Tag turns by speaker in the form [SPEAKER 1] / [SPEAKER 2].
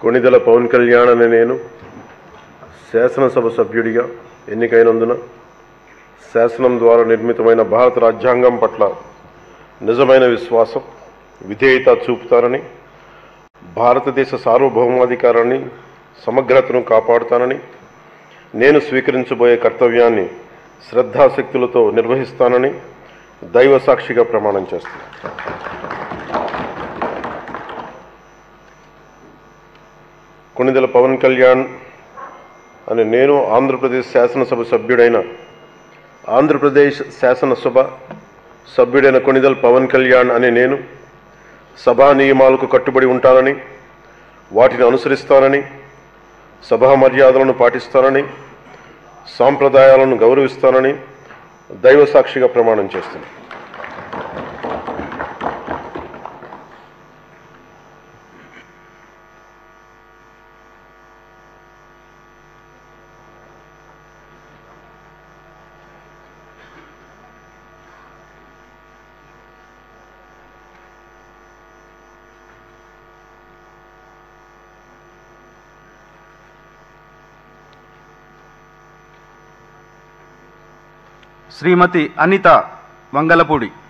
[SPEAKER 1] కొణిదెల పవన్ కళ్యాణ్ అనే నేను శాసనసభ సభ్యుడిగా ఎన్నికైనందున శాసనం ద్వారా నిర్మితమైన భారత రాజ్యాంగం పట్ల నిజమైన విశ్వాసం విధేయత చూపుతానని భారతదేశ సార్వభౌమాధికారాన్ని సమగ్రతను కాపాడుతానని నేను స్వీకరించబోయే కర్తవ్యాన్ని శ్రద్ధాశక్తులతో నిర్వహిస్తానని దైవ సాక్షిగా ప్రమాణం చేస్తున్నాను కొణిదెల పవన్ కళ్యాణ్ అని నేను ఆంధ్రప్రదేశ్ శాసనసభ సభ్యుడైన ఆంధ్రప్రదేశ్ శాసనసభ సభ్యుడైన కొణిదెల పవన్ కళ్యాణ్ అనే నేను సభా నియమాలకు కట్టుబడి ఉంటానని వాటిని అనుసరిస్తానని సభా మర్యాదలను పాటిస్తానని సాంప్రదాయాలను గౌరవిస్తానని దైవ సాక్షిగా ప్రమాణం చేస్తున్నాను
[SPEAKER 2] శ్రీమతి అనిత వంగలపూడి